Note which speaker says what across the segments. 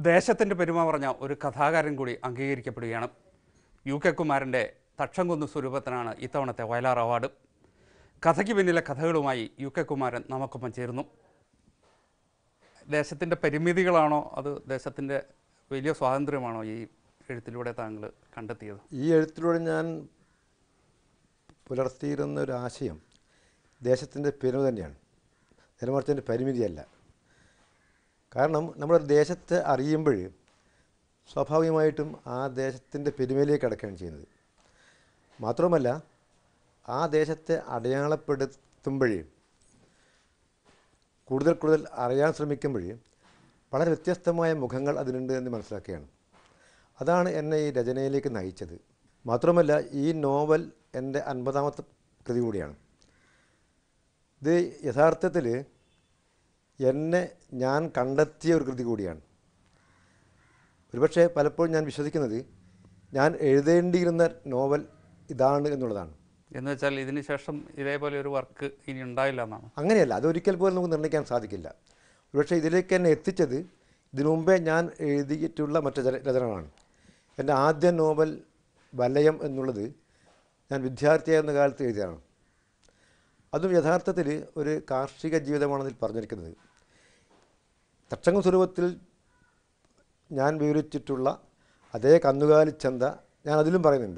Speaker 1: ദേശത്തിൻ്റെ പെരുമ പറഞ്ഞ ഒരു കഥാകാരൻ കൂടി അംഗീകരിക്കപ്പെടുകയാണ് യു കെ കുമാരൻ്റെ തക്ഷംകുന്ന് സ്വരൂപത്തിനാണ് ഇത്തവണത്തെ വയലാർ അവാർഡ് കഥയ്ക്ക് പിന്നിലെ കഥകളുമായി യു കെ കുമാരൻ നമുക്കൊപ്പം ചേരുന്നു ദേശത്തിൻ്റെ പരിമിതികളാണോ അത് ദേശത്തിൻ്റെ വലിയ സ്വാതന്ത്ര്യമാണോ ഈ എഴുത്തിലൂടെ താങ്കൾ കണ്ടെത്തിയത്
Speaker 2: ഈ എഴുത്തിലൂടെ ഞാൻ പുലർത്തിയിരുന്ന ഒരു ആശയം ദേശത്തിൻ്റെ പെരുമ തന്നെയാണ് നിലമർത്തിൻ്റെ പരിമിതിയല്ല കാരണം നമ്മുടെ ദേശത്തെ അറിയുമ്പോൾ സ്വാഭാവികമായിട്ടും ആ ദേശത്തിൻ്റെ പെരുമയിലേക്ക് കടക്കുകയാണ് ചെയ്യുന്നത് മാത്രമല്ല ആ ദേശത്തെ അടയാളപ്പെടുത്തുമ്പോൾ കൂടുതൽ കൂടുതൽ അറിയാൻ ശ്രമിക്കുമ്പോൾ വളരെ വ്യത്യസ്തമായ മുഖങ്ങൾ അതിനുണ്ട് എന്ന് മനസ്സിലാക്കുകയാണ് അതാണ് എന്നെ ഈ രചനയിലേക്ക് നയിച്ചത് മാത്രമല്ല ഈ നോവൽ എൻ്റെ അൻപതാമത്തെ കൃതി കൂടിയാണ് ഇത് യഥാർത്ഥത്തിൽ എന്നെ ഞാൻ കണ്ടെത്തിയ ഒരു കൃതി കൂടിയാണ് ഒരുപക്ഷെ പലപ്പോഴും ഞാൻ വിശ്വസിക്കുന്നത് ഞാൻ എഴുതേണ്ടിയിരുന്ന നോവൽ ഇതാണ് എന്നുള്ളതാണ്
Speaker 1: എന്ന് വെച്ചാൽ ഇതിന് ശേഷം ഇതേപോലെ ഒരു വർക്ക് ഇനി ഉണ്ടായില്ല എന്നാണ്
Speaker 2: അങ്ങനെയല്ല അതൊരിക്കൽ പോലും നമുക്ക് നിർണ്ണയിക്കാൻ സാധിക്കില്ല ഒരുപക്ഷെ ഇതിലേക്ക് എന്നെ എത്തിച്ചത് ഇതിനു മുമ്പേ ഞാൻ എഴുതിയിട്ടുള്ള മറ്റു രച- രചനകളാണ് എൻ്റെ ആദ്യ നോവൽ വലയം എന്നുള്ളത് ഞാൻ വിദ്യാർത്ഥിയായിരുന്ന കാലത്ത് എഴുതിയതാണ് അതും യഥാർത്ഥത്തിൽ ഒരു കാർഷിക ജീവിതമാണ് അതിൽ പറഞ്ഞിരിക്കുന്നത് തക്ഷങ്ക സ്വരൂപത്തിൽ ഞാൻ വിവരിച്ചിട്ടുള്ള അതേ കന്നുകാലി ചന്ത ഞാൻ അതിലും പറയുന്നുണ്ട്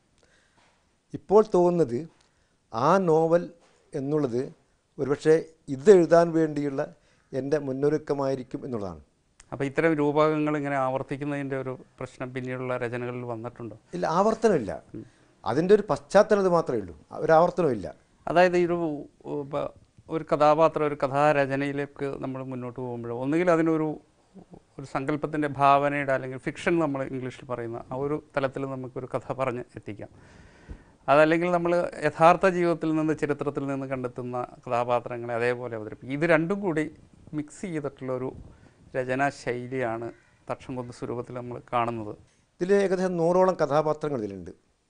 Speaker 2: ഇപ്പോൾ തോന്നുന്നത് ആ നോവൽ എന്നുള്ളത് ഒരുപക്ഷെ ഇത് എഴുതാൻ വേണ്ടിയുള്ള എൻ്റെ മുന്നൊരുക്കമായിരിക്കും എന്നുള്ളതാണ്
Speaker 1: അപ്പോൾ ഇത്തരം രൂപകങ്ങൾ ഇങ്ങനെ ആവർത്തിക്കുന്നതിൻ്റെ ഒരു പ്രശ്നം പിന്നീടുള്ള രചനകളിൽ വന്നിട്ടുണ്ടോ
Speaker 2: ഇല്ല ആവർത്തനമില്ല അതിൻ്റെ ഒരു പശ്ചാത്തലം ഇത് മാത്രമേ ഉള്ളൂ ഒരു ആവർത്തനമില്ല
Speaker 1: അതായത് ഈ ഒരു ഉപ- ഒരു കഥാപാത്രം ഒരു കഥാരചനയിലേക്ക് നമ്മൾ മുന്നോട്ട് പോകുമ്പോൾ ഒന്നുകിൽ അതിനൊരു ഒരു സങ്കല്പത്തിൻ്റെ ഭാവനയുടെ അല്ലെങ്കിൽ ഫിക്ഷൻ നമ്മൾ ഇംഗ്ലീഷിൽ പറയുന്ന ആ ഒരു തലത്തിൽ നമുക്കൊരു കഥ പറഞ്ഞ് എത്തിക്കാം അതല്ലെങ്കിൽ നമ്മൾ യഥാർത്ഥ ജീവിതത്തിൽ നിന്ന് ചരിത്രത്തിൽ നിന്ന് കണ്ടെത്തുന്ന കഥാപാത്രങ്ങളെ അതേപോലെ അവതരിപ്പിക്കും ഇത് രണ്ടും കൂടി മിക്സ് ചെയ്തിട്ടുള്ള ഒരു രചനാ ശൈലിയാണ് തക്ഷംകുന്ന് സ്വരൂപത്തിൽ നമ്മൾ കാണുന്നത്
Speaker 2: ഇതിൽ ഏകദേശം നൂറോളം കഥാപാത്രങ്ങൾ ഇതിലുണ്ട്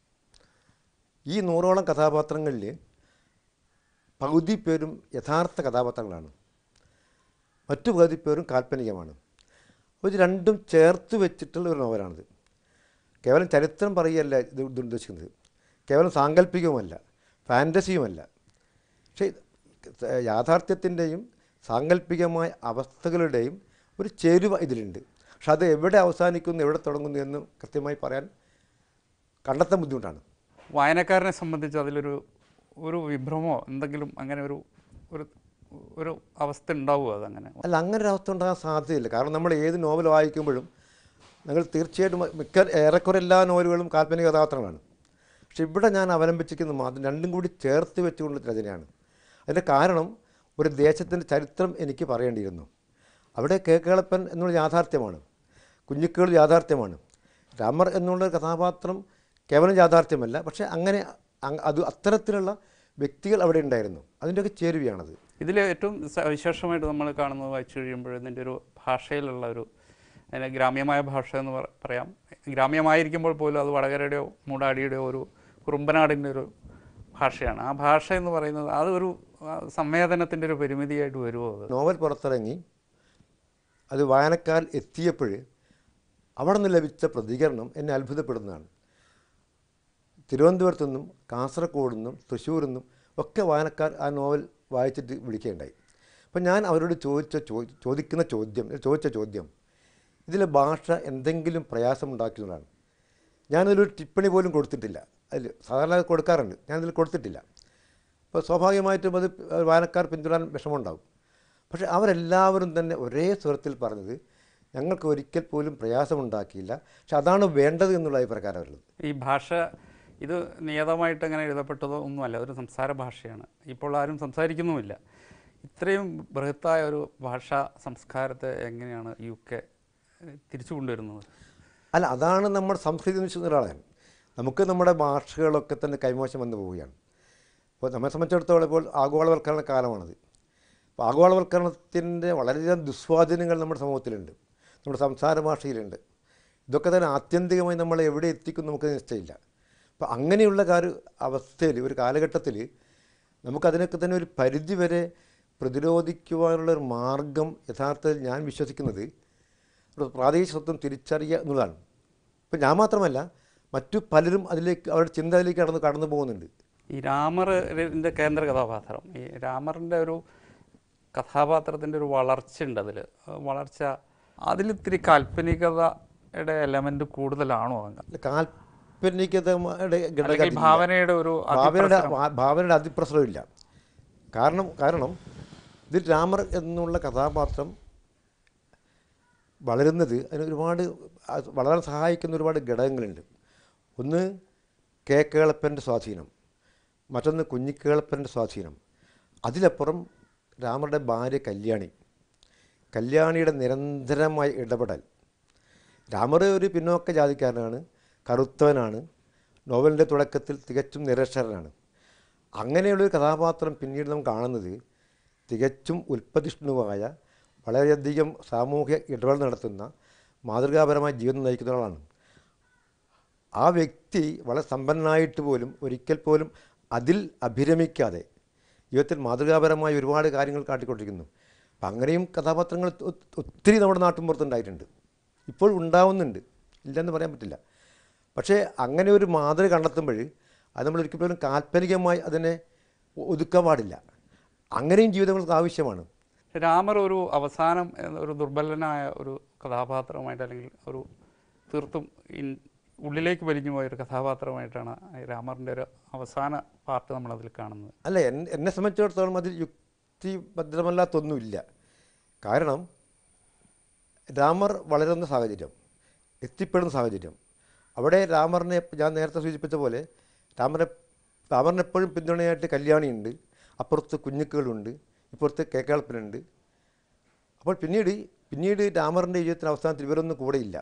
Speaker 2: ഈ നൂറോളം കഥാപാത്രങ്ങളിൽ പകുതി പേരും യഥാർത്ഥ കഥാപാത്രങ്ങളാണ് മറ്റു പകുതി പേരും കാൽപ്പനികമാണ് അപ്പോൾ ഇത് രണ്ടും ചേർത്ത് വെച്ചിട്ടുള്ള ഒരു നോവലാണിത് കേവലം ചരിത്രം പറയുകയല്ല ഇത് ഇത് ഉദ്ദേശിക്കുന്നത് കേവലം സാങ്കല്പികവുമല്ല ഫാൻറ്റസിയുമല്ല പക്ഷേ ഇത് യാഥാർത്ഥ്യത്തിൻ്റെയും സാങ്കല്പികമായ അവസ്ഥകളുടെയും ഒരു ചേരുവ ഇതിലുണ്ട് പക്ഷെ അത് എവിടെ അവസാനിക്കുന്നു എവിടെ തുടങ്ങുന്നു എന്ന് കൃത്യമായി പറയാൻ കണ്ടെത്താൻ ബുദ്ധിമുട്ടാണ്
Speaker 1: വായനക്കാരനെ സംബന്ധിച്ച് അതിലൊരു ഒരു വിഭ്രമോ എന്തെങ്കിലും അങ്ങനെ ഒരു ഒരു ഒരു അവസ്ഥ ഉണ്ടാവുമോ അതങ്ങനെ
Speaker 2: അല്ല അങ്ങനെ ഒരു അവസ്ഥ ഉണ്ടാകാൻ സാധ്യതയില്ല കാരണം നമ്മൾ ഏത് നോവൽ വായിക്കുമ്പോഴും ഞങ്ങൾ തീർച്ചയായിട്ടും മിക്ക ഏറെക്കുറെ എല്ലാ നോവലുകളും കാൽപ്പനിക കഥാപാത്രങ്ങളാണ് പക്ഷെ ഇവിടെ ഞാൻ അവലംബിച്ചിരിക്കുന്ന മാത്രം രണ്ടും കൂടി ചേർത്ത് വെച്ചുകൊണ്ടുള്ള രചനയാണ് അതിൻ്റെ കാരണം ഒരു ദേശത്തിൻ്റെ ചരിത്രം എനിക്ക് പറയേണ്ടിയിരുന്നു അവിടെ കേക്കേളപ്പൻ എന്നുള്ള യാഥാർത്ഥ്യമാണ് കുഞ്ഞിക്കുകൾ യാഥാർത്ഥ്യമാണ് രാമർ എന്നുള്ള ഒരു കഥാപാത്രം കേവലം യാഥാർത്ഥ്യമല്ല പക്ഷേ അങ്ങനെ അങ് അത് അത്തരത്തിലുള്ള വ്യക്തികൾ അവിടെ ഉണ്ടായിരുന്നു അതിൻ്റെയൊക്കെ ചേരുവയാണത്
Speaker 1: ഇതിൽ ഏറ്റവും സ- വിശേഷമായിട്ട് നമ്മൾ കാണുന്നത് വായിച്ചു കഴിയുമ്പോൾ ഇതിൻ്റെ ഒരു ഭാഷയിലുള്ള ഒരു അതിനെ ഗ്രാമ്യമായ ഭാഷ എന്ന് പറ- പറയാം ഗ്രാമ്യമായിരിക്കുമ്പോൾ പോലും അത് വടകരയുടെയോ മൂടാടിയുടെയോ ഒരു കുറുമ്പനാടിൻ്റെ ഒരു ഭാഷയാണ് ആ ഭാഷ എന്ന് പറയുന്നത് അതൊരു ആ, സംവേദനത്തിൻ്റെ ഒരു പരിമിതിയായിട്ട് വരുമോ അത്
Speaker 2: നോവൽ പുറത്തിറങ്ങി അത് വായനക്കാർ എത്തിയപ്പോൾ അവിടെ നിന്ന് ലഭിച്ച പ്രതികരണം എന്നെ അത്ഭുതപ്പെടുന്നതാണ് തിരുവനന്തപുരത്തു നിന്നും കാസർഗോഡ് നിന്നും തൃശ്ശൂരിൽ നിന്നും ഒക്കെ വായനക്കാർ ആ നോവൽ വായിച്ചിട്ട് വിളിക്കുകയുണ്ടായി അപ്പം ഞാൻ അവരോട് ചോദിച്ച ചോ ചോദിക്കുന്ന ചോദ്യം ചോദിച്ച ചോദ്യം ഇതിലെ ഭാഷ എന്തെങ്കിലും പ്രയാസമുണ്ടാക്കുന്നതാണ് ഞാനതിലൊരു ടിപ്പണി പോലും കൊടുത്തിട്ടില്ല അതിൽ സാധാരണ അത് കൊടുക്കാറുണ്ട് ഞാനതിൽ കൊടുത്തിട്ടില്ല അപ്പോൾ സ്വാഭാവികമായിട്ടും അത് വായനക്കാർ പിന്തുടരാൻ വിഷമമുണ്ടാകും പക്ഷേ അവരെല്ലാവരും തന്നെ ഒരേ സ്വരത്തിൽ പറഞ്ഞത് ഞങ്ങൾക്ക് ഒരിക്കൽ പോലും പ്രയാസമുണ്ടാക്കിയില്ല പക്ഷെ അതാണ് വേണ്ടത് എന്നുള്ള അഭിപ്രായക്കാരുള്ളത്
Speaker 1: ഈ ഭാഷ ഇത് നിയതമായിട്ട് അങ്ങനെ എഴുതപ്പെട്ടതോ ഒന്നുമല്ല അതൊരു സംസാര ഭാഷയാണ് ഇപ്പോൾ ആരും സംസാരിക്കുന്നുമില്ല ഇത്രയും ബൃഹത്തായ ഒരു ഭാഷാ സംസ്കാരത്തെ എങ്ങനെയാണ് യു കെ തിരിച്ചു കൊണ്ടുവരുന്നത്
Speaker 2: അല്ല അതാണ് നമ്മുടെ സംസ്കൃതി എന്ന് വെച്ചാൽ ഒരാളെ നമുക്ക് നമ്മുടെ ഭാഷകളൊക്കെ തന്നെ കൈമോശം വന്നു പോവുകയാണ് ഇപ്പോൾ നമ്മെ സംബന്ധിച്ചിടത്തോളം ഇപ്പോൾ ആഗോളവൽക്കരണ കാലമാണത് അപ്പോൾ ആഗോളവൽക്കരണത്തിൻ്റെ വളരെയധികം ദുസ്വാധീനങ്ങൾ നമ്മുടെ സമൂഹത്തിലുണ്ട് നമ്മുടെ സംസാര ഭാഷയിലുണ്ട് ഇതൊക്കെ തന്നെ ആത്യന്തികമായി നമ്മളെ എവിടെ എത്തിക്കും നമുക്ക് നിശ്ചയമില്ല അപ്പോൾ അങ്ങനെയുള്ള കാര് അവസ്ഥയിൽ ഒരു കാലഘട്ടത്തിൽ നമുക്കതിനൊക്കെ തന്നെ ഒരു പരിധി വരെ പ്രതിരോധിക്കുവാനുള്ള ഒരു മാർഗം യഥാർത്ഥത്തിൽ ഞാൻ വിശ്വസിക്കുന്നത് ഒരു പ്രാദേശിക സ്വത്വം തിരിച്ചറിയുക എന്നുള്ളതാണ് ഇപ്പം ഞാൻ മാത്രമല്ല മറ്റു പലരും അതിലേക്ക് അവരുടെ ചിന്ത അതിലേക്ക് കടന്ന് കടന്നു പോകുന്നുണ്ട്
Speaker 1: ഈ രാമറിൻ്റെ കേന്ദ്ര കഥാപാത്രം ഈ രാമറിൻ്റെ ഒരു കഥാപാത്രത്തിൻ്റെ ഒരു വളർച്ച ഉണ്ട് അതിൽ വളർച്ച അതിലിത്തിരി കാൽപ്പനികതയുടെ എലമെൻ്റ് കൂടുതലാണോ അങ്ങ്
Speaker 2: കാൽപ്പനികതയുടെ
Speaker 1: അല്ലെങ്കിൽ
Speaker 2: ഘടകം
Speaker 1: ഭാവനയുടെ ഒരു
Speaker 2: ഭാവനയുടെ ഭാ- ഭാവനയുടെ അതിപ്രസരമില്ല കാരണം കാരണം ഇതിൽ രാമർ എന്നുള്ള കഥാപാത്രം വളരുന്നത് അതിന് ഒരുപാട് അത് വളരാൻ സഹായിക്കുന്ന ഒരുപാട് ഘടകങ്ങളുണ്ട് ഒന്ന് കെ കേളപ്പൻ്റെ സ്വാധീനം മറ്റൊന്ന് കുഞ്ഞിക്കേളപ്പൻ്റെ സ്വാധീനം അതിലപ്പുറം രാമറുടെ ഭാര്യ കല്യാണി കല്യാണിയുടെ നിരന്തരമായ ഇടപെടൽ രാമർ ഒരു പിന്നോക്ക ജാതിക്കാരനാണ് കറുത്തവനാണ് നോവലിൻ്റെ തുടക്കത്തിൽ തികച്ചും നിരക്ഷരനാണ് അങ്ങനെയുള്ളൊരു കഥാപാത്രം പിന്നീട് നാം കാണുന്നത് തികച്ചും ഉൽപ്പതിഷ്ണുവായ വളരെയധികം സാമൂഹ്യ ഇടപെടൽ നടത്തുന്ന മാതൃകാപരമായ ജീവിതം നയിക്കുന്ന ഒരാളാണ് ആ വ്യക്തി വളരെ സമ്പന്നനായിട്ട് പോലും ഒരിക്കൽ പോലും അതിൽ അഭിരമിക്കാതെ ജീവിതത്തിൽ മാതൃകാപരമായ ഒരുപാട് കാര്യങ്ങൾ കാട്ടിക്കൊണ്ടിരിക്കുന്നു അപ്പം അങ്ങനെയും കഥാപാത്രങ്ങൾ ഒ- ഒത്തിരി നമ്മുടെ നാട്ടിൻപുറത്തുണ്ടായിട്ടുണ്ട് ഇപ്പോൾ ഉണ്ടാവുന്നുണ്ട് ഇല്ലെന്ന് പറയാൻ പറ്റില്ല പക്ഷേ അങ്ങനെ ഒരു മാതൃക കണ്ടെത്തുമ്പോൾ അത് നമ്മൾ ഒരിക്കൽ പോലും കാൽപ്പനികമായി അതിനെ ഒ- ഒതുക്കാൻ പാടില്ല അങ്ങനെയും ജീവിതങ്ങൾക്ക് ആവശ്യമാണ്
Speaker 1: രാമർ ഒരു അവസാനം എന്ന ഒരു ദുർബലനായ ഒരു കഥാപാത്രമായിട്ട് അല്ലെങ്കിൽ ഒരു തീർത്തും ഇൻ- ഉള്ളിലേക്ക് വലിഞ്ഞു പോയ ഒരു കഥാപാത്രമായിട്ടാണ് ഈ രാമറിൻ്റെ ഒരു അവസാന പാർട്ട് നമ്മൾ അതിൽ കാണുന്നത്
Speaker 2: അല്ല എൻ- എന്നെ സംബന്ധിച്ചിടത്തോളം അതിൽ യുക്തിഭദ്രമല്ലാത്തൊന്നുമില്ല കാരണം രാമർ വളരുന്ന സാഹചര്യം എത്തിപ്പെടുന്ന സാഹചര്യം അവിടെ രാമറിനെ ഞാൻ നേരത്തെ സൂചിപ്പിച്ച പോലെ രാമനെ രാമറിന് എപ്പോഴും പിന്തുണയായിട്ട് കല്യാണിയുണ്ട് അപ്പുറത്ത് കുഞ്ഞുക്കളുണ്ട് ഇപ്പുറത്ത് കേക്കാളപ്പനുണ്ട് അപ്പോൾ പിന്നീട് പിന്നീട് രാമറിൻ്റെ ജീവിതത്തിന് അവസാനത്തിൽ ഇവരൊന്നും കൂടെയില്ല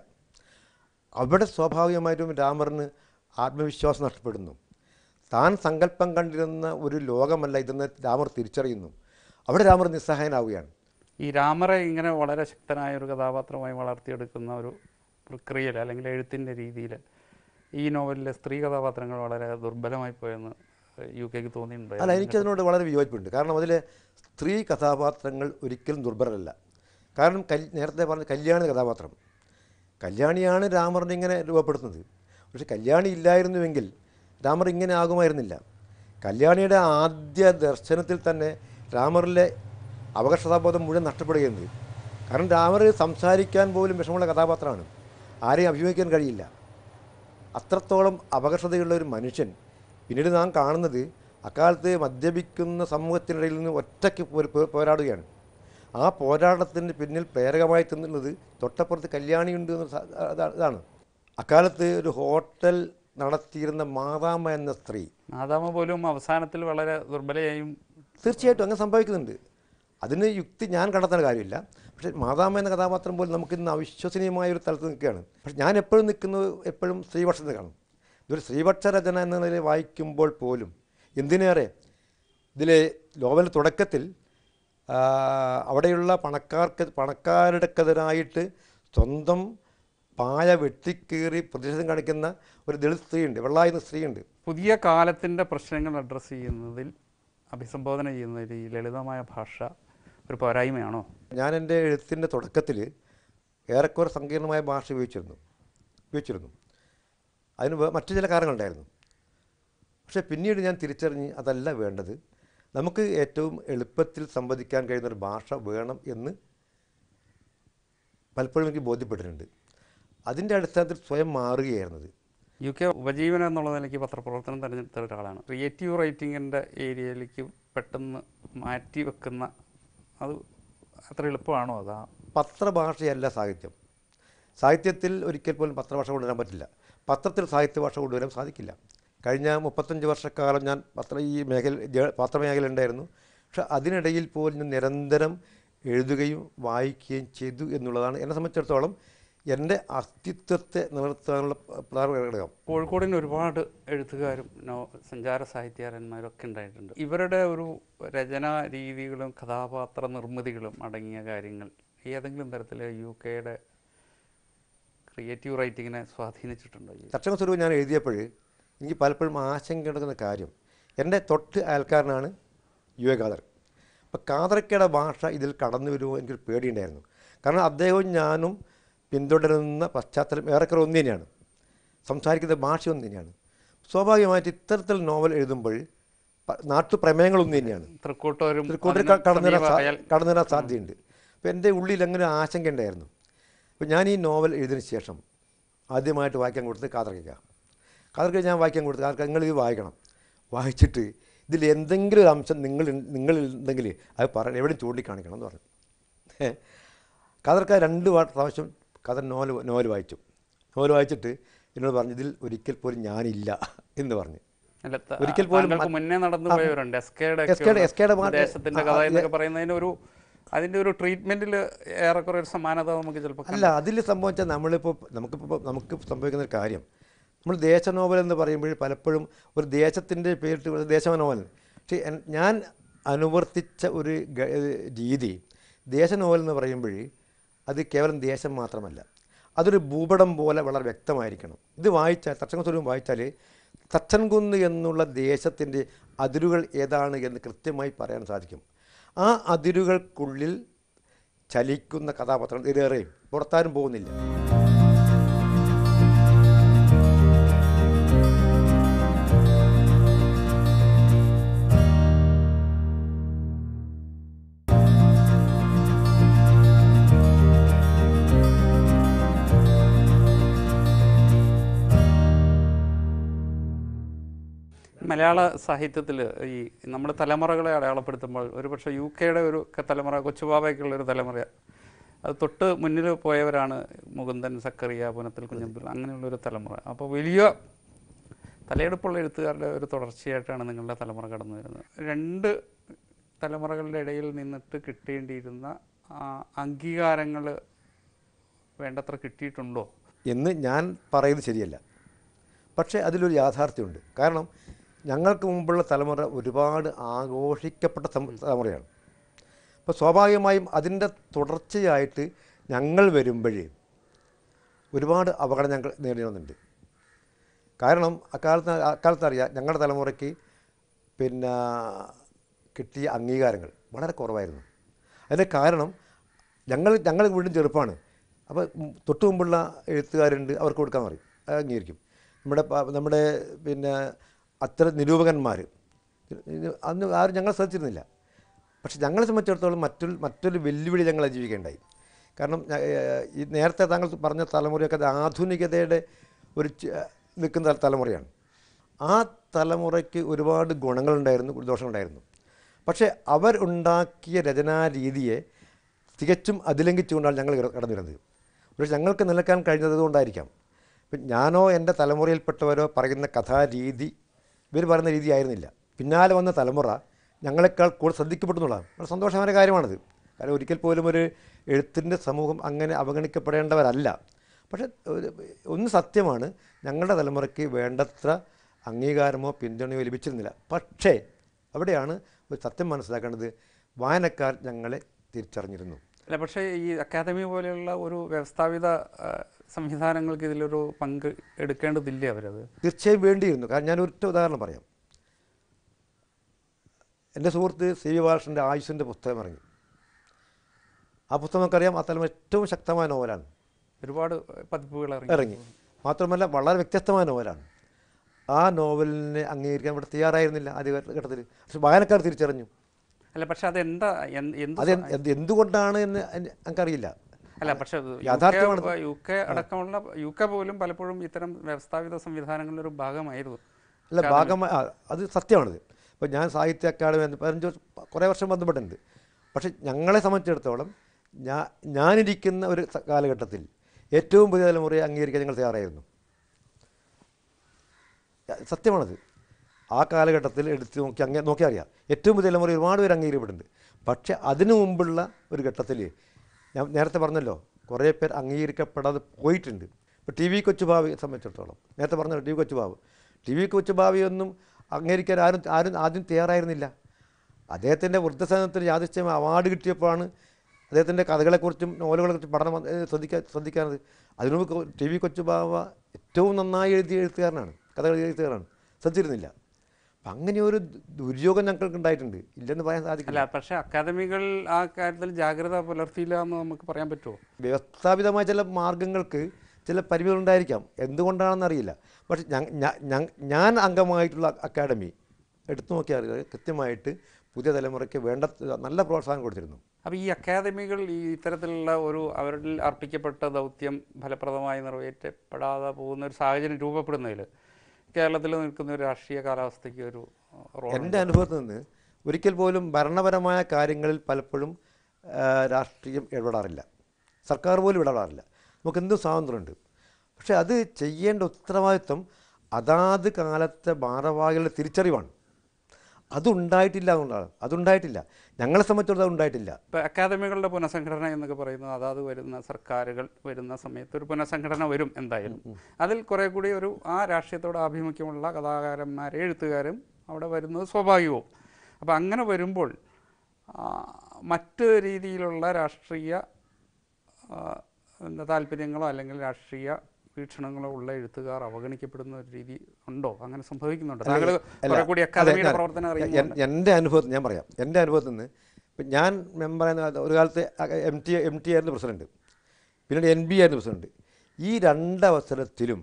Speaker 2: അവിടെ സ്വാഭാവികമായിട്ടും രാമറിന് ആത്മവിശ്വാസം നഷ്ടപ്പെടുന്നു താൻ സങ്കല്പം കണ്ടിരുന്ന ഒരു ലോകമല്ല ഇതെന്ന് രാമർ തിരിച്ചറിയുന്നു അവിടെ രാമർ നിസ്സഹായനാവുകയാണ്
Speaker 1: ഈ രാമറെ ഇങ്ങനെ വളരെ ശക്തനായ ഒരു കഥാപാത്രമായി വളർത്തിയെടുക്കുന്ന ഒരു പ്രക്രിയയിൽ അല്ലെങ്കിൽ എഴുത്തിൻ്റെ രീതിയിൽ ഈ നോവലിലെ സ്ത്രീ കഥാപാത്രങ്ങൾ വളരെ ദുർബലമായി പോയെന്ന് യു കെക്ക് തോന്നിയിട്ടുണ്ട്
Speaker 2: അല്ല എനിക്കതിനോട് വളരെ വിയോജിപ്പുണ്ട് കാരണം അതിലെ സ്ത്രീ കഥാപാത്രങ്ങൾ ഒരിക്കലും ദുർബലരല്ല കാരണം കല് നേരത്തെ പറഞ്ഞ കല്യാണി കഥാപാത്രം കല്യാണിയാണ് രാമറിനെ ഇങ്ങനെ രൂപപ്പെടുത്തുന്നത് പക്ഷെ കല്യാണി ഇല്ലായിരുന്നുവെങ്കിൽ രാമർ ഇങ്ങനെ ആകുമായിരുന്നില്ല കല്യാണിയുടെ ആദ്യ ദർശനത്തിൽ തന്നെ രാമറിലെ അപകർഷതാബോധം മുഴുവൻ നഷ്ടപ്പെടുകയുണ്ട് കാരണം രാമർ സംസാരിക്കാൻ പോലും വിഷമമുള്ള കഥാപാത്രമാണ് ആരെയും അഭിമുഖിക്കാൻ കഴിയില്ല അത്രത്തോളം അപകർഷതയുള്ള ഒരു മനുഷ്യൻ പിന്നീട് നാം കാണുന്നത് അക്കാലത്ത് മദ്യപിക്കുന്ന സമൂഹത്തിനിടയിൽ നിന്ന് ഒറ്റയ്ക്ക് പോ- പോ- പോരാടുകയാണ് ആ പോരാട്ടത്തിന് പിന്നിൽ പ്രേരകമായി തിന്നുന്നത് തൊട്ടപ്പുറത്ത് കല്യാണിയുണ്ട് എന്ന സ- അതാ- ഇതാണ് അക്കാലത്ത് ഒരു ഹോട്ടൽ നടത്തിയിരുന്ന മാതാമ്മ എന്ന സ്ത്രീ
Speaker 1: മാതാമ പോലും അവസാനത്തിൽ വളരെ ദുർബലയായും
Speaker 2: തീർച്ചയായിട്ടും അങ്ങനെ സംഭവിക്കുന്നുണ്ട് അതിന് യുക്തി ഞാൻ കണ്ടെത്തേണ്ട കാര്യമില്ല പക്ഷേ മാതാമ എന്ന കഥാപാത്രം പോലും നമുക്കിന്ന് അവിശ്വസനീയമായ ഒരു തലത്ത് നിൽക്കുകയാണ് പക്ഷെ ഞാൻ എപ്പോഴും നിൽക്കുന്നത് എപ്പോഴും ശ്രീപക്ഷത്തിൽ കാണും ഇതൊരു ശ്രീപക്ഷ രചന എന്ന നിലയിൽ വായിക്കുമ്പോൾ പോലും എന്തിനേറെ ഇതിലെ നോവൽ തുടക്കത്തിൽ ആ, അവിടെയുള്ള പണക്കാർക്ക് പണക്കാരുടെക്കെതിരായിട്ട് സ്വന്തം പായ വെട്ടിക്കീറി പ്രതിഷേധം കാണിക്കുന്ന ഒരു ദളിത് സ്ത്രീയുണ്ട് വെള്ളായുന്ന സ്ത്രീയുണ്ട്
Speaker 1: പുതിയ കാലത്തിൻ്റെ പ്രശ്നങ്ങൾ അഡ്രസ്സ് ചെയ്യുന്നതിൽ അഭിസംബോധന ചെയ്യുന്നതിൽ ഈ ലളിതമായ ഭാഷ ഒരു പോരായ്മയാണോ
Speaker 2: ഞാൻ എൻ്റെ എഴുത്തിൻ്റെ തുടക്കത്തിൽ ഏറെക്കുറെ സങ്കീർണമായ ഭാഷ ഉപയോഗിച്ചിരുന്നു ഉപയോഗിച്ചിരുന്നു അതിന് വേ- മറ്റു ചില കാരണങ്ങളുണ്ടായിരുന്നു പക്ഷേ പിന്നീട് ഞാൻ തിരിച്ചറിഞ്ഞ് അതല്ല വേണ്ടത് നമുക്ക് ഏറ്റവും എളുപ്പത്തിൽ സംവദിക്കാൻ കഴിയുന്ന ഒരു ഭാഷ വേണം എന്ന് പലപ്പോഴും എനിക്ക് ബോധ്യപ്പെട്ടിട്ടുണ്ട് അതിൻ്റെ അടിസ്ഥാനത്തിൽ സ്വയം മാറുകയായിരുന്നത്
Speaker 1: യു കെ ഉപജീവനം എന്നുള്ള നിലയ്ക്ക് പത്രപ്രവർത്തനം തിരഞ്ഞെടുത്ത ഒരാളാണ് ക്രിയേറ്റീവ് റൈറ്റിങ്ങിൻ്റെ ഏരിയയിലേക്ക് പെട്ടെന്ന് മാറ്റി വെക്കുന്ന അത് അത്ര എളുപ്പമാണോ അതാ
Speaker 2: പത്രഭാഷയല്ല സാഹിത്യം സാഹിത്യത്തിൽ ഒരിക്കൽ പോലും പത്രഭാഷ കൊണ്ടുവരാൻ പറ്റില്ല പത്രത്തിൽ സാഹിത്യഭാഷ കൊണ്ടുവരാൻ സാധിക്കില്ല കഴിഞ്ഞ മുപ്പത്തഞ്ച് വർഷക്കാലം ഞാൻ പത്ര ഈ മേഖല ജേ- പത്രമേഖല ഉണ്ടായിരുന്നു പക്ഷെ അതിനിടയിൽ പോലും ഞാൻ നിരന്തരം എഴുതുകയും വായിക്കുകയും ചെയ്തു എന്നുള്ളതാണ് എന്നെ സംബന്ധിച്ചിടത്തോളം എൻ്റെ അസ്തിത്വത്തെ നിലനിർത്താനുള്ള പ്രധാന ഘടകം
Speaker 1: കോഴിക്കോടിന് ഒരുപാട് എഴുത്തുകാരും നോ സഞ്ചാര സാഹിത്യകാരന്മാരൊക്കെ ഉണ്ടായിട്ടുണ്ട് ഇവരുടെ ഒരു രചനാ രീതികളും കഥാപാത്ര നിർമ്മിതികളും അടങ്ങിയ കാര്യങ്ങൾ ഏതെങ്കിലും തരത്തിൽ യു കെയുടെ ക്രിയേറ്റീവ് റൈറ്റിങ്ങിനെ സ്വാധീനിച്ചിട്ടുണ്ടോ ഈ
Speaker 2: തക്ഷണ സ്വരൂപം ഞാൻ എഴുതിയപ്പോൾ എനിക്ക് പലപ്പോഴും ആശങ്ക എടുക്കുന്ന കാര്യം എൻ്റെ തൊട്ട് അയൽക്കാരനാണ് യു എ ഖാദർ അപ്പോൾ ഖാദർക്കയുടെ ഭാഷ ഇതിൽ കടന്നു വരുമോ എനിക്കൊരു പേടിയുണ്ടായിരുന്നു കാരണം അദ്ദേഹവും ഞാനും പിന്തുടരുന്ന പശ്ചാത്തലം ഏറെക്കുറെ ഒന്ന് തന്നെയാണ് സംസാരിക്കുന്ന ഭാഷ ഒന്ന് തന്നെയാണ് സ്വാഭാവികമായിട്ട് ഇത്തരത്തിൽ നോവൽ എഴുതുമ്പോൾ പ- നാട്ടുപ്രമേയങ്ങൾ ഒന്ന് തന്നെയാണ്
Speaker 1: തൃക്കൂട്ടൂരും
Speaker 2: തൃക്കൂട്ടിൽ
Speaker 1: അതിന്
Speaker 2: കടന്നു വരാൻ
Speaker 1: സമീപ
Speaker 2: സാ-
Speaker 1: അയൽ-
Speaker 2: കടന്നു വരാൻ സാധ്യതയുണ്ട് അപ്പോൾ എൻ്റെ ഉള്ളിൽ അങ്ങനെ ഒരു ആശങ്ക ഉണ്ടായിരുന്നു അപ്പോൾ ഞാൻ ഈ നോവൽ എഴുതിയതിന് ശേഷം ആദ്യമായിട്ട് വായിക്കാൻ കൊടുത്തത് കാതർക്ക കാതർക്ക ഞാൻ വായിക്കാൻ കൊടുത്തത് കാതർക്ക നിങ്ങൾ ഇത് വായിക്കണം വായിച്ചിട്ട് ഇതിൽ എന്തെങ്കിലും ഒരു അംശം നിങ്ങൾ നിങ്ങൾ ഉണ്ടെങ്കിൽ അത് പറ എവിടെയും ചൂണ്ടിക്കാണിക്കണം എന്ന് പറഞ്ഞു ഏ. കാതർക്ക രണ്ട് വാ- പ്രാവശ്യം കഥ നോവൽ നോവൽ വായിച്ചു നോവൽ വായിച്ചിട്ട് എന്നോട് പറഞ്ഞു ഇതിൽ ഒരിക്കൽ പോലും ഞാനില്ല എന്ന് പറഞ്ഞു
Speaker 1: അല്ല, ത-
Speaker 2: ഒരിക്കൽ പോലും
Speaker 1: താങ്കൾക്ക് മുന്നേ നടന്നു പോയവരുണ്ട് എസ് കെയുടെ
Speaker 2: എസ് കെയുടെ- എസ് കെയുടെ പാട്ട്
Speaker 1: ദേശത്തിന്റെ
Speaker 2: ആ,
Speaker 1: കഥ
Speaker 2: ആ,
Speaker 1: എന്നൊക്കെ പറയുന്നതിന് ഒരു അതിന്റെ ഒരു ട്രീറ്റ്മെന്റിൽ ഏറെക്കുറെ ഒരു സമാനത നമുക്ക് ചിലപ്പോൾ
Speaker 2: അല്ല അതിൽ സംഭവിച്ചാൽ നമ്മളിപ്പോൾ നമുക്കിപ്പോൾ നമുക്ക് സംഭവിക്കുന്ന ഒരു കാര്യം നമ്മൾ ദേശ നോവൽ എന്ന് പറയുമ്പോൾ പലപ്പോഴും ഒരു ദേശത്തിൻ്റെ പേരിട്ട് ഒരു ദേശ നോവൽ പക്ഷേ എൻ- ഞാൻ അനുവർത്തിച്ച ഒരു ഗ- ഏഹ് രീതി ദേശ നോവൽ എന്ന് പറയുമ്പോൾ അത് കേവലം ദേശം മാത്രമല്ല അതൊരു ഭൂപടം പോലെ വളരെ വ്യക്തമായിരിക്കണം ഇത് വായിച്ചാൽ തച്ചൻകുന്ന് വായിച്ചാൽ തച്ചൻകുന്ന് എന്നുള്ള ദേശത്തിൻ്റെ അതിരുകൾ ഏതാണ് എന്ന് കൃത്യമായി പറയാൻ സാധിക്കും ആ അതിരുകൾക്കുള്ളിൽ ചലിക്കുന്ന കഥാപാത്രങ്ങൾ ഇതിലേറെയും പുറത്താരും പോകുന്നില്ല
Speaker 1: മലയാള സാഹിത്യത്തിൽ ഈ നമ്മുടെ തലമുറകളെ അടയാളപ്പെടുത്തുമ്പോൾ ഒരുപക്ഷെ യു കെയുടെ ഒരു ക- തലമുറ കൊച്ചുബാബയ്ക്കുള്ള ഒരു തലമുറ അത് തൊട്ട് മുന്നിൽ പോയവരാണ് മുകുന്ദൻ സക്കറിയ പുനത്തിൽ കുഞ്ഞബ്ദുള്ള അങ്ങനെയുള്ള ഒരു തലമുറ അപ്പോൾ വലിയ തലയെടുപ്പുള്ള എഴുത്തുകാരുടെ ഒരു തുടർച്ചയായിട്ടാണ് നിങ്ങളുടെ തലമുറ കടന്നു വരുന്നത് രണ്ട് തലമുറകളുടെ ഇടയിൽ നിന്നിട്ട് കിട്ടേണ്ടിയിരുന്ന അംഗീകാരങ്ങൾ വേണ്ടത്ര കിട്ടിയിട്ടുണ്ടോ
Speaker 2: എന്ന് ഞാൻ പറയുന്നത് ശരിയല്ല പക്ഷേ അതിലൊരു യാഥാർത്ഥ്യമുണ്ട് കാരണം ഞങ്ങൾക്ക് മുമ്പുള്ള തലമുറ ഒരുപാട് ആഘോഷിക്കപ്പെട്ട തം- തലമുറയാണ് അപ്പോൾ സ്വാഭാവികമായും അതിൻ്റെ തുടർച്ചയായിട്ട് ഞങ്ങൾ വരുമ്പോഴേ ഒരുപാട് അപകടം ഞങ്ങൾ നേരിടുന്നുണ്ട് കാരണം അക്കാലത്ത് അക്കാലത്ത് അറിയാം ഞങ്ങളുടെ തലമുറയ്ക്ക് പിന്നെ കിട്ടിയ അംഗീകാരങ്ങൾ വളരെ കുറവായിരുന്നു അതിൻ്റെ കാരണം ഞങ്ങൾ ഞങ്ങൾ വീണ്ടും ചെറുപ്പമാണ് അപ്പോൾ തൊട്ട് മുമ്പുള്ള എഴുത്തുകാരുണ്ട് അവർക്ക് കൊടുക്കാൻ പറയും അത് അംഗീകരിക്കും നമ്മുടെ പ- നമ്മുടെ പിന്നെ അത്ര നിരൂപകന്മാർ അന്ന് ആരും ഞങ്ങൾ ശ്രദ്ധിച്ചിരുന്നില്ല പക്ഷെ ഞങ്ങളെ സംബന്ധിച്ചിടത്തോളം മറ്റൊരു മറ്റൊരു വെല്ലുവിളി ഞങ്ങൾ ജീവിക്കേണ്ടായി കാരണം ഞ- ഏഹ് ഈ നേരത്തെ താങ്കൾ പറഞ്ഞ തലമുറയൊക്കെ അത് ആധുനികതയുടെ ഒരു ച- നിൽക്കുന്ന തല- തലമുറയാണ് ആ തലമുറയ്ക്ക് ഒരുപാട് ഗുണങ്ങളുണ്ടായിരുന്നു ദോഷങ്ങളുണ്ടായിരുന്നു പക്ഷേ അവർ ഉണ്ടാക്കിയ രചനാ രീതിയെ തികച്ചും അതിലംഘിച്ചുകൊണ്ടാണ് ഞങ്ങൾ കട- കടന്നു വരുന്നത് പക്ഷേ ഞങ്ങൾക്ക് നിലക്കാൻ കഴിഞ്ഞത് കൊണ്ടായിരിക്കാം ഇപ്പം ഞാനോ എൻ്റെ തലമുറയിൽപ്പെട്ടവരോ പറയുന്ന കഥാരീതി ഇവർ പറയുന്ന രീതി ആയിരുന്നില്ല പിന്നാലെ വന്ന തലമുറ ഞങ്ങളെക്കാൾ കൂടുതൽ ശ്രദ്ധിക്കപ്പെട്ടു എന്നുള്ളതാണ് വളരെ സന്തോഷമായ കാര്യമാണത് കാരണം ഒരിക്കൽ പോലും ഒരു എഴുത്തിൻ്റെ സമൂഹം അങ്ങനെ അവഗണിക്കപ്പെടേണ്ടവരല്ല പക്ഷേ ഒരു- ഒന്ന് സത്യമാണ് ഞങ്ങളുടെ തലമുറയ്ക്ക് വേണ്ടത്ര അംഗീകാരമോ പിന്തുണയോ ലഭിച്ചിരുന്നില്ല പക്ഷേ അവിടെയാണ് ഒരു സത്യം മനസ്സിലാക്കേണ്ടത് വായനക്കാർ ഞങ്ങളെ തിരിച്ചറിഞ്ഞിരുന്നു
Speaker 1: അല്ല പക്ഷേ ഈ അക്കാദമി പോലെയുള്ള ഒരു വ്യവസ്ഥാപിത ആ, സംവിധാനങ്ങൾക്ക് ഇതിലൊരു പങ്ക് എടുക്കേണ്ടതില്ലേ അവരത്
Speaker 2: തീർച്ചയായും വേണ്ടിയിരുന്നു കാരണം ഞാൻ ഒറ്റ ഉദാഹരണം പറയാം എൻ്റെ സുഹൃത്ത് സി വി ബാലകൃഷ്ണൻ്റെ ആയുസിൻ്റെ പുസ്തകം ഇറങ്ങി ആ പുസ്തകം നമുക്കറിയാം ആ തലമുറ ഏറ്റവും ശക്തമായ നോവലാണ്
Speaker 1: ഒരുപാട് പതിപ്പുകൾ ഇറങ്ങി
Speaker 2: ഇറങ്ങി മാത്രമല്ല വളരെ വ്യത്യസ്തമായ നോവലാണ് ആ നോവലിനെ അംഗീകരിക്കാൻ ഇവിടെ തയ്യാറായിരുന്നില്ല ആദ്യ ഘട്ടത്തിൽ പക്ഷെ വായനക്കാർ തിരിച്ചറിഞ്ഞു
Speaker 1: അല്ല പക്ഷെ അതെന്താ എന്ത് എന്ത്
Speaker 2: അത് എന്ത് എന്ത് എന്തുകൊണ്ടാണ് എന്ന് എനി- എനിക്കറിയില്ല
Speaker 1: അല്ല പക്ഷെ അത് യു കെ-
Speaker 2: യാഥാർത്ഥ്യമാണത്.
Speaker 1: യു കെ അടക്കമുള്ള യു കെ പോലും പലപ്പോഴും ഇത്തരം വ്യവസ്ഥാപിത സംവിധാനങ്ങളുടെ ഒരു ഭാഗമായിരുന്നു
Speaker 2: അല്ല ഭാഗമായി ആ, അത് സത്യമാണത് ഇപ്പോൾ ഞാൻ സാഹിത്യ അക്കാദമി എന്ന് പതിനഞ്ച് വർഷം കുറേ വർഷം ബന്ധപ്പെട്ടിട്ടുണ്ട് പക്ഷെ ഞങ്ങളെ സംബന്ധിച്ചിടത്തോളം ഞാൻ ഞാനിരിക്കുന്ന ഒരു സ- കാലഘട്ടത്തിൽ ഏറ്റവും പുതിയ തലമുറയെ അംഗീകരിക്കാൻ ഞങ്ങൾ തയ്യാറായിരുന്നു യ- സത്യമാണത് ആ കാലഘട്ടത്തിൽ എടുത്ത് നോക്കി അങ്ങേ നോക്കി അറിയാം ഏറ്റവും പുതിയ തലമുറ ഒരുപാട് പേര് അംഗീകരിക്കപ്പെടുന്നുണ്ട് പക്ഷേ അതിനു മുമ്പുള്ള ഒരു ഘട്ടത്തിൽ ഞാൻ നേരത്തെ പറഞ്ഞല്ലോ കുറേ പേർ അംഗീകരിക്കപ്പെടാതെ പോയിട്ടുണ്ട് ഇപ്പോൾ ടി വി കൊച്ചുഭാവിയെ സംബന്ധിച്ചിടത്തോളം നേരത്തെ പറഞ്ഞല്ലോ ടി വി കൊച്ചുഭാവ് ടി വി കൊച്ചുഭാവിയൊന്നും അംഗീകരിക്കാൻ ആരും ആരും ആദ്യം തയ്യാറായിരുന്നില്ല അദ്ദേഹത്തിൻ്റെ വൃദ്ധസദനത്തിന് യാദൃശ്യം അവാർഡ് കിട്ടിയപ്പോഴാണ് അദ്ദേഹത്തിൻ്റെ കഥകളെക്കുറിച്ചും നോവലുകളെക്കുറിച്ചും പഠനം വന്ന് ഏഹ് ശ്രദ്ധിക്കാൻ ശ്രദ്ധിക്കാനത് അതിനു മുമ്പ് കൊ- ടി വി കൊച്ചുബാവ ഏറ്റവും നന്നായി എഴുതിയ എഴുത്തുകാരനാണ് കഥകൾ എഴുതിയ എഴുത്തുകാരനാണ് ശ്രദ്ധിച്ചിരുന്നില്ല അപ്പം അങ്ങനെ ഒരു ദുര്യോഗം ഞങ്ങൾക്ക് ഉണ്ടായിട്ടുണ്ട് ഇല്ലെന്ന് പറയാൻ സാധിക്കില്ല
Speaker 1: അല്ല പക്ഷേ അക്കാദമികൾ ആ കാര്യത്തിൽ ജാഗ്രത പുലർത്തിയില്ല എന്ന് നമുക്ക് പറയാൻ പറ്റുമോ
Speaker 2: വ്യവസ്ഥാപിതമായ ചില മാർഗങ്ങൾക്ക് ചില പരിമിതികളുണ്ടായിരിക്കാം എന്തുകൊണ്ടാണെന്ന് അറിയില്ല പക്ഷെ ഞ- ഞ- ഞ- ഞാൻ അംഗമായിട്ടുള്ള അക്കാഡമി എടുത്തു നോക്കിയാൽ അറിയാം, കൃത്യമായിട്ട് പുതിയ തലമുറയ്ക്ക് വേണ്ട നല്ല പ്രോത്സാഹനം കൊടുത്തിരുന്നു
Speaker 1: അപ്പോൾ ഈ അക്കാദമികൾ ഈ ഇത്തരത്തിലുള്ള ഒരു അവരിൽ അർപ്പിക്കപ്പെട്ട ദൗത്യം ഫലപ്രദമായി നിറവേറ്റപ്പെടാതെ പോകുന്ന ഒരു സാഹചര്യം രൂപപ്പെടുന്നതിൽ കേരളത്തിൽ നിൽക്കുന്ന ഒരു രാഷ്ട്രീയ കാലാവസ്ഥയ്ക്ക് ഒരു റോൾ
Speaker 2: എൻ്റെ അനുഭവത്തിൽ നിന്ന് ഒരിക്കൽ പോലും ഭരണപരമായ കാര്യങ്ങളിൽ പലപ്പോഴും ആ, രാഷ്ട്രീയം ഇടപെടാറില്ല സർക്കാർ പോലും ഇടപെടാറില്ല നമുക്ക് എന്തും സ്വാതന്ത്ര്യമുണ്ട് പക്ഷേ അത് ചെയ്യേണ്ട ഉത്തരവാദിത്വം അതാത് കാലത്തെ ഭാരവാഹികളുടെ തിരിച്ചറിവാണ് അതുണ്ടായിട്ടില്ല എന്നുള്ളതാണ് അതുണ്ടായിട്ടില്ല ഞങ്ങളെ സംബന്ധിച്ചിടത്തോളം ഉണ്ടായിട്ടില്ല
Speaker 1: ഇപ്പോൾ അക്കാദമികളുടെ പുനഃസംഘടന എന്നൊക്കെ പറയുന്നത് അതാത് വരുന്ന സർക്കാരുകൾ വരുന്ന സമയത്ത് ഒരു പുനഃസംഘടന വരും എന്തായാലും അതിൽ കുറേ കൂടി ഒരു ആ രാഷ്ട്രീയത്തോട് ആഭിമുഖ്യമുള്ള കഥാകാരന്മാരെ എഴുത്തുകാരും അവിടെ വരുന്നത് സ്വാഭാവികവും അപ്പോൾ അങ്ങനെ വരുമ്പോൾ ആ, മറ്റ് രീതിയിലുള്ള രാഷ്ട്രീയ ആ, എന്താ താല്പര്യങ്ങളോ അല്ലെങ്കിൽ രാഷ്ട്രീയ വീക്ഷണങ്ങളോ ഉള്ള എഴുത്തുകാർ അവഗണിക്കപ്പെടുന്ന ഒരു രീതി ഉണ്ടോ അങ്ങനെ സംഭവിക്കുന്നുണ്ടോ താങ്കൾ കുറെ കൂടി അക്കാദമിയുടെ
Speaker 2: അതെ,
Speaker 1: പ്രവർത്തനം
Speaker 2: എൻ-
Speaker 1: അറിയുന്നുണ്ട്
Speaker 2: എൻ്റെ അനുഭവത്തിൽ ഞാൻ പറയാം എൻ്റെ അനുഭവത്തിൽ നിന്ന് ഇപ്പം ഞാൻ മെമ്പർ ഒരു കാലത്ത് എം ടി എം ടി ആയിരുന്നു പ്രസിഡന്റ് പിന്നീട് എൻ ബി ആയിരുന്നു പ്രസിഡന്റ് ഈ രണ്ടവസരത്തിലും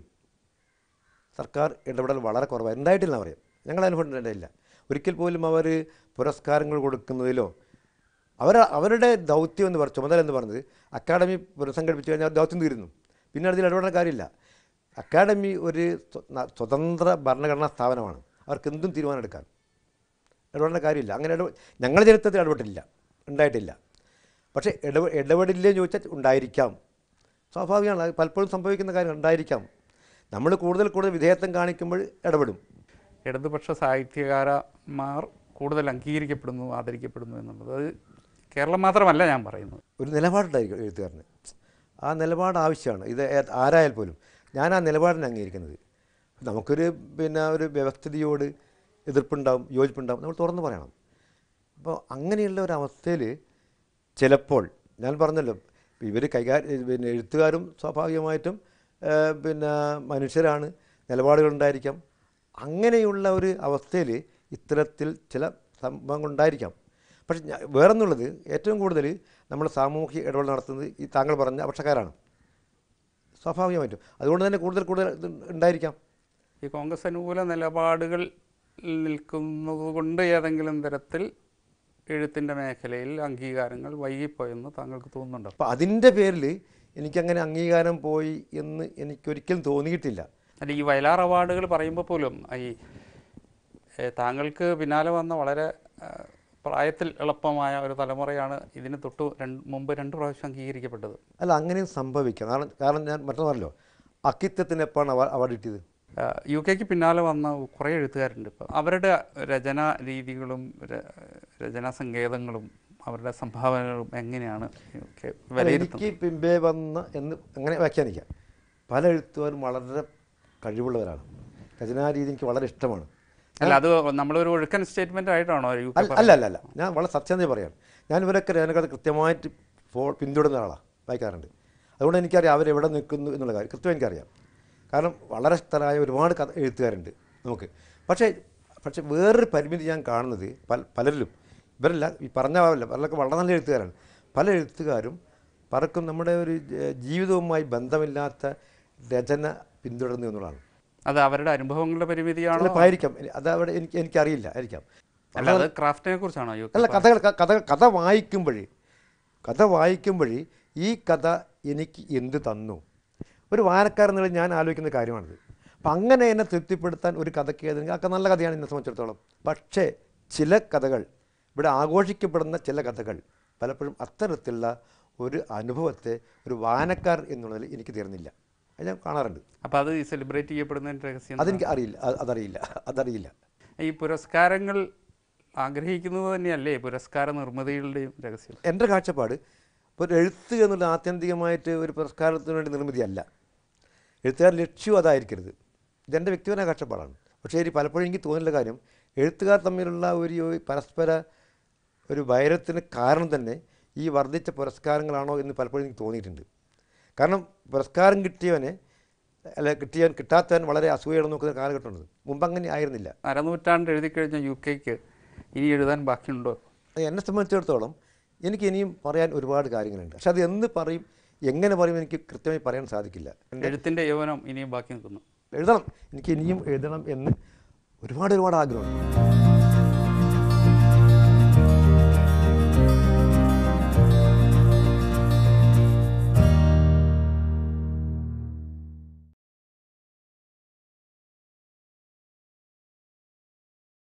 Speaker 2: സർക്കാർ ഇടപെടൽ വളരെ കുറവാണ് ഉണ്ടായിട്ടില്ല എന്ന് പറയാം ഞങ്ങളുടെ അനുഭവം ഉണ്ടായില്ല ഒരിക്കൽ പോലും അവർ പുരസ്കാരങ്ങൾ കൊടുക്കുന്നതിലോ അവർ അവരുടെ ദൗത്യം എന്ന് പറഞ്ഞ ചുമതല എന്ന് പറഞ്ഞത് അക്കാഡമി പുനഃസംഘടിപ്പിച്ചു കഴിഞ്ഞാൽ ദൗത്യം തീരുന്നു പിന്നെ അതിൽ ഇടപെടേണ്ട കാര്യമില്ല അക്കാഡമി ഒരു സ്വ- ന- സ്വതന്ത്ര ഭരണഘടനാ സ്ഥാപനമാണ് അവർക്ക് എന്തും തീരുമാനമെടുക്കാൻ ഇടപെടേണ്ട കാര്യമില്ല അങ്ങനെ ഇടപെ ഞങ്ങളുടെ ചരിത്രത്തിൽ ഇടപെട്ടില്ല ഉണ്ടായിട്ടില്ല പക്ഷേ ഇടപെ ഇടപെടില്ലേ എന്ന് ചോദിച്ചാൽ ഉണ്ടായിരിക്കാം സ്വാഭാവികമാണ് അത് പലപ്പോഴും സംഭവിക്കുന്ന കാര്യം ഉണ്ടായിരിക്കാം നമ്മൾ കൂടുതൽ കൂടുതൽ വിധേയത്വം കാണിക്കുമ്പോൾ ഇടപെടും
Speaker 1: ഇടതുപക്ഷ സാഹിത്യകാരന്മാർ കൂടുതൽ അംഗീകരിക്കപ്പെടുന്നു ആദരിക്കപ്പെടുന്നു എന്നുള്ളത് അത് കേരളം മാത്രമല്ല ഞാൻ പറയുന്നത്
Speaker 2: ഒരു നിലപാടുണ്ടായിരിക്കും എഴുത്തുകാരന് ആ നിലപാട് ആവശ്യമാണ് ഇത് ഏ- ആരായാൽ പോലും ഞാൻ ആ നിലപാടിനെ അംഗീകരിക്കുന്നത് നമുക്കൊരു പിന്നെ ഒരു വ്യവസ്ഥിതിയോട് എതിർപ്പുണ്ടാവും യോജിപ്പുണ്ടാവും നമ്മൾ തുറന്ന് പറയണം അപ്പോൾ അങ്ങനെയുള്ള ഒരു അവസ്ഥയിൽ ചിലപ്പോൾ ഞാൻ പറഞ്ഞല്ലോ ഇവർ കൈകാര്യം പിന്നെ എഴുത്തുകാരും സ്വാഭാവികമായിട്ടും ആ, പിന്നെ മനുഷ്യരാണ് നിലപാടുകളുണ്ടായിരിക്കാം അങ്ങനെയുള്ള ഒരു അവസ്ഥയിൽ ഇത്തരത്തിൽ ചില സംഭവങ്ങൾ ഉണ്ടായിരിക്കാം പക്ഷെ ഞാൻ വേറൊന്നുള്ളത് ഏറ്റവും കൂടുതൽ നമ്മൾ സാമൂഹിക ഇടപെടൽ നടത്തുന്നത് ഈ താങ്കൾ പറഞ്ഞ പക്ഷക്കാരാണ് സ്വാഭാവികമായിട്ടും അതുകൊണ്ട് തന്നെ കൂടുതൽ കൂടുതൽ ഇത് ഉണ്ടായിരിക്കാം
Speaker 1: ഈ കോൺഗ്രസ് അനുകൂല നിലപാടുകൾ നിൽക്കുന്നത് കൊണ്ട് ഏതെങ്കിലും തരത്തിൽ എഴുത്തിൻ്റെ മേഖലയിൽ അംഗീകാരങ്ങൾ വൈകിപ്പോയെന്ന് താങ്കൾക്ക് തോന്നുന്നുണ്ടോ
Speaker 2: അപ്പോൾ അതിൻ്റെ പേരിൽ എനിക്കങ്ങനെ അംഗീകാരം പോയി എന്ന് എനിക്കൊരിക്കലും തോന്നിയിട്ടില്ല
Speaker 1: അല്ല ഈ വയലാർ അവാർഡുകൾ പറയുമ്പോൾ പോലും ഈ ഏ, താങ്കൾക്ക് പിന്നാലെ വന്ന വളരെ ആ, പ്രായത്തിൽ എളുപ്പമായ ഒരു തലമുറയാണ് ഇതിന് തൊട്ട് രണ്ട് മുമ്പ് രണ്ട് പ്രാവശ്യം അംഗീകരിക്കപ്പെട്ടത്
Speaker 2: അല്ല അങ്ങനെയും സംഭവിക്കാം കാരണം കാരണം ഞാൻ മറ്റൊന്നല്ലോ അക്കിത്തത്തിന് എപ്പോഴാണ് അവ അവാർഡ് കിട്ടിയത്
Speaker 1: ആ, യു കെക്ക് പിന്നാലെ വന്ന കുറേ എഴുത്തുകാരുണ്ട് ഇപ്പോൾ അവരുടെ രചനാ രീതികളും ര- രചനാ സങ്കേതങ്ങളും അവരുടെ സംഭാവനകളും എങ്ങനെയാണ് ഒക്കെ
Speaker 2: അല്ല,
Speaker 1: വിലയിരുത്തുന്നത്
Speaker 2: എനിക്ക് പിമ്പേ വന്ന എന്ന് അങ്ങനെ വ്യാഖ്യാനിക്കാം പല എഴുത്തുകാരും വളരെ കഴിവുള്ളവരാണ് രചനാരീതി എനിക്ക് വളരെ ഇഷ്ടമാണ്
Speaker 1: അല്ല അത് നമ്മളൊരു ഒഴുക്കൻ സ്റ്റേറ്റ്മെന്റ് ആയിട്ടാണോ യു കെ
Speaker 2: അല്ല അല്ല അല്ല അല്ല ഞാൻ വളരെ സത്യസന്ധത പറയാം ഞാൻ ഇവരൊക്കെ രചനകഥ കൃത്യമായിട്ട് ഫോ പിന്തുടരുന്ന ആളാണ് വായിക്കാറുണ്ട് അതുകൊണ്ട് എനിക്കറിയാം അവരെവിടെ നിൽക്കുന്നു എന്നുള്ള കാര്യം കൃത്യം എനിക്കറിയാം കാരണം വളരെ സ്ഥലമായ ഒരുപാട് കഥ എഴുത്തുകാരുണ്ട് നമുക്ക് പക്ഷേ പക്ഷേ വേറൊരു പരിമിതി ഞാൻ കാണുന്നത് പല പലരിലും ഇവരല്ല ഈ പറഞ്ഞ ആവല്ല പലരൊക്കെ വളരെ നല്ല എഴുത്തുകാരാണ് പല എഴുത്തുകാരും പലർക്കും നമ്മുടെ ഒരു ജ- ജീവിതവുമായി ബന്ധമില്ലാത്ത രചന പിന്തുടരുന്നു എന്നുള്ളതാണ്
Speaker 1: അത് അവരുടെ അനുഭവങ്ങളുടെ പരിമിതിയാണോ
Speaker 2: ചിലപ്പോൾ ആയിരിക്കാം അത് അവിടെ എനിക്ക് എനിക്കറിയില്ല ആയിരിക്കാം
Speaker 1: അല്ല അത് ക്രാഫ്റ്റിനെ കുറിച്ചാണോ യു കെ
Speaker 2: അല്ല കഥകൾ ക- കഥ കഥ വായിക്കുമ്പോഴേ കഥ വായിക്കുമ്പോഴേ ഈ കഥ എനിക്ക് എന്ത് തന്നു ഒരു വായനക്കാരൻ എന്നുള്ള ഞാൻ ആലോചിക്കുന്ന കാര്യമാണിത് അപ്പം അങ്ങനെ എന്നെ തൃപ്തിപ്പെടുത്താൻ ഒരു കഥയ്ക്ക് ഏതെങ്കിലും അതൊക്കെ നല്ല കഥയാണ് എന്നെ സംബന്ധിച്ചിടത്തോളം പക്ഷേ ചില കഥകൾ ഇവിടെ ആഘോഷിക്കപ്പെടുന്ന ചില കഥകൾ പലപ്പോഴും അത്തരത്തിലുള്ള ഒരു അനുഭവത്തെ ഒരു വായനക്കാരൻ എന്നുള്ളതിൽ എനിക്ക് തീർന്നില്ല അത് ഞാൻ കാണാറുണ്ട്
Speaker 1: അപ്പോൾ അത് സെലിബ്രേറ്റ് ചെയ്യപ്പെടുന്നതിൻ്റെ രഹസ്യം എന്താ?
Speaker 2: അതെനിക്ക് അറിയില്ല അത് അതറിയില്ല അതറിയില്ല
Speaker 1: ഈ പുരസ്കാരങ്ങൾ ആഗ്രഹിക്കുന്നത് തന്നെയല്ലേ പുരസ്കാര നിർമ്മിതികളുടെയും രഹസ്യം
Speaker 2: എൻ്റെ കാഴ്ചപ്പാട് ഇപ്പോൾ ഒരു എഴുത്ത് എന്നുള്ള ആത്യന്തികമായിട്ട് ഒരു പുരസ്കാരത്തിന് വേണ്ടി നിർമ്മിതിയല്ല എഴുത്തുകാർ ലക്ഷ്യം അതായിരിക്കരുത് ഇതെൻ്റെ വ്യക്തിപരമായ കാഴ്ചപ്പാടാണ് പക്ഷേ ഇത് പലപ്പോഴും എനിക്ക് തോന്നുന്ന കാര്യം എഴുത്തുകാർ തമ്മിലുള്ള ഒരു പരസ്പര ഒരു വൈരത്തിന് കാരണം തന്നെ ഈ വർദ്ധിച്ച പുരസ്കാരങ്ങളാണോ എന്ന് പലപ്പോഴും എനിക്ക് തോന്നിയിട്ടുണ്ട് കാരണം പുരസ്കാരം കിട്ടിയവനെ അല്ല കിട്ടിയാൻ കിട്ടാത്തവൻ വളരെ അസൂയാണ് നോക്കുന്ന കാലഘട്ടമുണ്ട് മുമ്പ് അങ്ങനെ ആയിരുന്നില്ല
Speaker 1: അരനൂറ്റാണ്ട് എഴുതി കഴിഞ്ഞ യു കെക്ക് ഇനി എഴുതാൻ ബാക്കിയുണ്ടോ
Speaker 2: അത് എന്നെ സംബന്ധിച്ചിടത്തോളം എനിക്ക് ഇനിയും പറയാൻ ഒരുപാട് കാര്യങ്ങളുണ്ട് പക്ഷെ അത് എന്ന് പറയും എങ്ങനെ പറയും എനിക്ക് കൃത്യമായി പറയാൻ സാധിക്കില്ല എൻ്റെ
Speaker 1: എഴുത്തിൻ്റെ യൗവനം ഇനിയും ബാക്കി നിൽക്കുന്നു
Speaker 2: എഴുതണം എനിക്ക് ഇനിയും എഴുതണം എന്ന് ഒരുപാട് ഒരുപാട് ആഗ്രഹമുണ്ട്